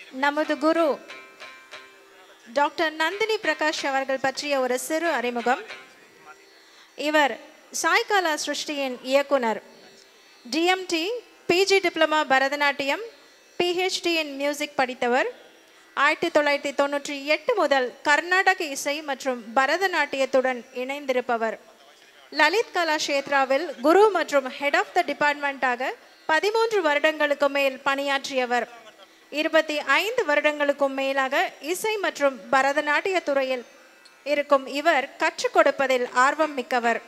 நமது குரு டாக்டர் நந்தினி பிரகாஷ் அவர்கள் பற்றிய ஒரு சிறு அறிமுகம் இவர் சாய்காலா சிருஷ்டியின் இயக்குனர் டிஎம்டி PG diploma Bharatanatyam PhD in music படித்தவர் ஆயிரத்தி தொள்ளாயிரத்தி தொண்ணூற்றி எட்டு முதல் கர்நாடக இசை மற்றும் பரதநாட்டியத்துடன் இணைந்திருப்பவர் லலித் கலா கஷேத்ராவில் குரு மற்றும் ஹெட் ஆஃப் த டிபார்ட்மெண்ட்டாக பதிமூன்று வருடங்களுக்கு மேல் பணியாற்றியவர் இருபத்தி ஐந்து வருடங்களுக்கும் மேலாக இசை மற்றும் பரதநாட்டிய துறையில் இருக்கும் இவர் கற்றுக் கொடுப்பதில் ஆர்வம் மிக்கவர்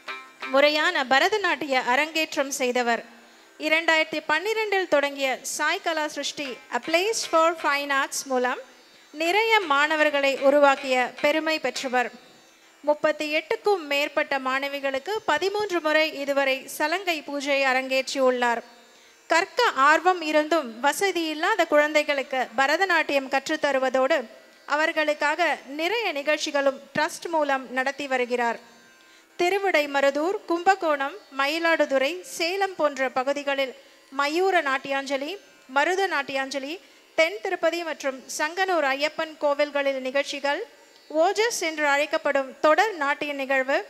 முறையான பரதநாட்டிய அரங்கேற்றம் செய்தவர் இரண்டாயிரத்தி பன்னிரெண்டில் தொடங்கிய சாய் கலா சிருஷ்டி அப்ளைஸ் ஃபார் ஃபைன் ஆர்ட்ஸ் மூலம் நிறைய மாணவர்களை உருவாக்கிய பெருமை பெற்றவர் முப்பத்தி எட்டுக்கும் மேற்பட்ட மாணவிகளுக்கு பதிமூன்று முறை இதுவரை சலங்கை பூஜை அரங்கேற்றியுள்ளார் கற்க ஆர்வம் இருந்தும் வசதி இல்லாத குழந்தைகளுக்கு பரதநாட்டியம் கற்றுத்தருவதோடு அவர்களுக்காக நிறைய நிகழ்ச்சிகளும் ட்ரஸ்ட் மூலம் நடத்தி வருகிறார் திருவிடைமருதூர் கும்பகோணம் மயிலாடுதுறை சேலம் போன்ற பகுதிகளில் மயூர நாட்டியாஞ்சலி மருத நாட்டியாஞ்சலி தென் திருப்பதி மற்றும் சங்கனூர் ஐயப்பன் கோவில்களில் நிகழ்ச்சிகள் ஓஜஸ் என்று அழைக்கப்படும் தொடர் நாட்டிய நிகழ்வு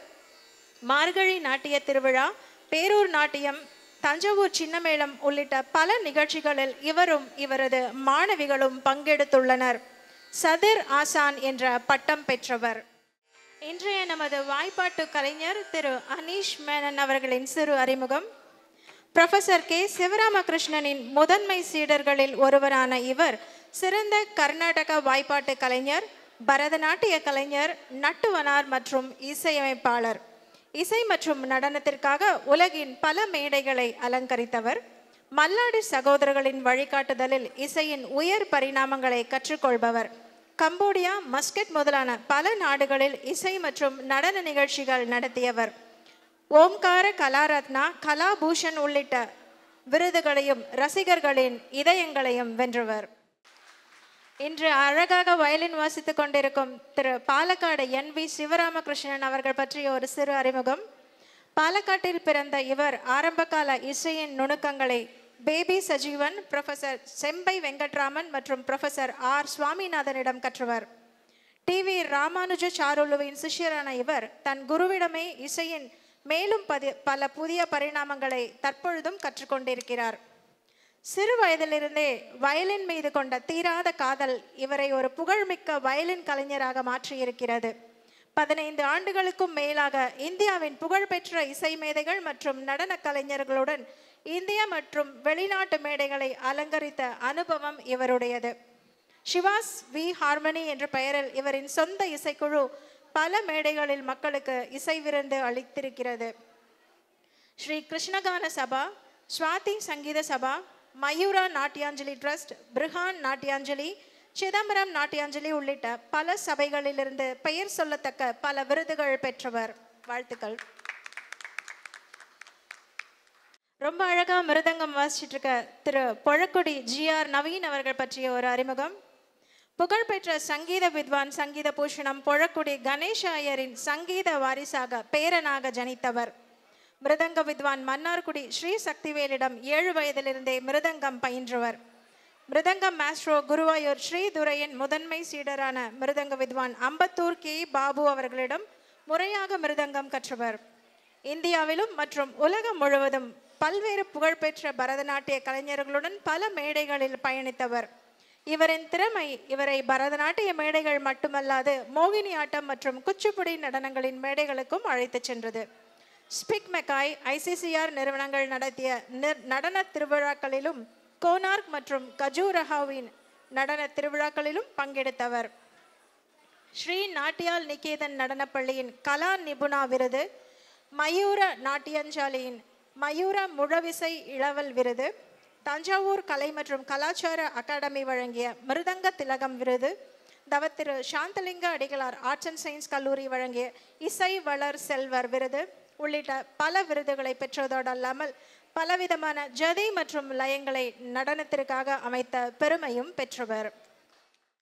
மார்கழி நாட்டிய திருவிழா பேரூர் நாட்டியம் தஞ்சாவூர் சின்னமேளம் உள்ளிட்ட பல நிகழ்ச்சிகளில் இவரும் இவரது மாணவிகளும் பங்கெடுத்துள்ளனர் சதிர் ஆசான் என்ற பட்டம் பெற்றவர் இன்றைய நமது வாய்ப்பாட்டு கலைஞர் திரு அனீஷ் மேனன் அவர்களின் சிறு அறிமுகம் ப்ரொஃபசர் கே சிவராமகிருஷ்ணனின் முதன்மை சீடர்களில் ஒருவரான இவர் சிறந்த கர்நாடக வாய்ப்பாட்டு கலைஞர் பரதநாட்டிய கலைஞர் நட்டுவனார் மற்றும் இசையமைப்பாளர் இசை மற்றும் நடனத்திற்காக உலகின் பல மேடைகளை அலங்கரித்தவர் மல்லாடி சகோதரர்களின் வழிகாட்டுதலில் இசையின் உயர் பரிணாமங்களை கற்றுக்கொள்பவர் கம்போடியா மஸ்கட் முதலான பல நாடுகளில் இசை மற்றும் நடன நிகழ்ச்சிகள் நடத்தியவர் ஓம்கார கலாரத்னா கலாபூஷன் உள்ளிட்ட விருதுகளையும் ரசிகர்களின் இதயங்களையும் வென்றவர் இன்று அழகாக வயலின் வாசித்துக் கொண்டிருக்கும் திரு பாலக்காடு என் வி சிவராமகிருஷ்ணன் அவர்கள் பற்றிய ஒரு சிறு அறிமுகம் பாலக்காட்டில் பிறந்த இவர் ஆரம்பகால இசையின் நுணுக்கங்களை பேபி சஜீவன் ப்ரொஃபசர் செம்பை வெங்கட்ராமன் மற்றும் ப்ரொஃபசர் ஆர் சுவாமிநாதனிடம் கற்றவர் டி வி ராமானுஜ சாருலுவின் சிஷ்யரான இவர் தன் குருவிடமே இசையின் மேலும் பதி பல புதிய பரிணாமங்களை தற்பொழுதும் கற்றுக்கொண்டிருக்கிறார் சிறு வயதிலிருந்தே வயலின் மீது கொண்ட தீராத காதல் இவரை ஒரு புகழ்மிக்க வயலின் கலைஞராக மாற்றியிருக்கிறது பதினைந்து ஆண்டுகளுக்கும் மேலாக இந்தியாவின் புகழ்பெற்ற இசை மேதைகள் மற்றும் நடன கலைஞர்களுடன் இந்திய மற்றும் வெளிநாட்டு மேடைகளை அலங்கரித்த அனுபவம் இவருடையது சிவாஸ் வி ஹார்மனி என்ற பெயரில் இவரின் சொந்த இசைக்குழு பல மேடைகளில் மக்களுக்கு இசை விருந்து அளித்திருக்கிறது ஸ்ரீ கிருஷ்ணகான சபா ஸ்வாதி சங்கீத சபா மயூரா நாட்டியாஞ்சலி ட்ரஸ்ட் பிருஹான் நாட்டியாஞ்சலி சிதம்பரம் நாட்டியாஞ்சலி உள்ளிட்ட பல சபைகளிலிருந்து பெயர் சொல்லத்தக்க பல விருதுகள் பெற்றவர் வாழ்த்துக்கள் ரொம்ப அழகா மிருதங்கம் வாசிச்சுட்டு இருக்க திரு பொழக்குடி ஜிஆர் நவீன் அவர்கள் பற்றிய ஒரு அறிமுகம் புகழ்பெற்ற சங்கீத வித்வான் சங்கீத பூஷணம் பொழக்குடி கணேஷ ஐயரின் சங்கீத வாரிசாக பேரனாக ஜனித்தவர் மிருதங்க வித்வான் மன்னார்குடி ஸ்ரீ சக்திவேலிடம் ஏழு வயதிலிருந்தே மிருதங்கம் பயின்றவர் மிருதங்கம் மாஸ்ட்ரோ குருவாயூர் ஸ்ரீதுரையின் முதன்மை சீடரான மிருதங்க வித்வான் அம்பத்தூர் கே பாபு அவர்களிடம் முறையாக மிருதங்கம் கற்றவர் இந்தியாவிலும் மற்றும் உலகம் முழுவதும் பல்வேறு புகழ்பெற்ற பரதநாட்டிய கலைஞர்களுடன் பல மேடைகளில் பயணித்தவர் இவரின் திறமை இவரை பரதநாட்டிய மேடைகள் மட்டுமல்லாது மோகினி ஆட்டம் மற்றும் குச்சிப்புடி நடனங்களின் மேடைகளுக்கும் அழைத்துச் சென்றது ஸ்பிக் மெக்காய் ஐசிசிஆர் நிறுவனங்கள் நடத்திய நிர்- நடன திருவிழாக்களிலும் கோனார்க் மற்றும் கஜூரஹாவின் நடன திருவிழாக்களிலும் பங்கெடுத்தவர் ஸ்ரீ நாட்டியால் நிகேதன் நடனப்பள்ளியின் கலா நிபுணா விருது மயூர நாட்டியஞ்சாலியின் மயூர முழவிசை இளவல் விருது தஞ்சாவூர் கலை மற்றும் கலாச்சார அகாடமி வழங்கிய மிருதங்க திலகம் விருது Thavathiru Santhalinga Adigalar Arts and Science கல்லூரி வழங்கிய இசை வளர் செல்வர் விருது உள்ளிட்ட பல விருதுகளை பெற்றதோடு அல்லாமல் பலவிதமான ஜதி மற்றும் லயங்களை நடனத்திற்காக அமைத்த பெருமையும் பெற்றவர்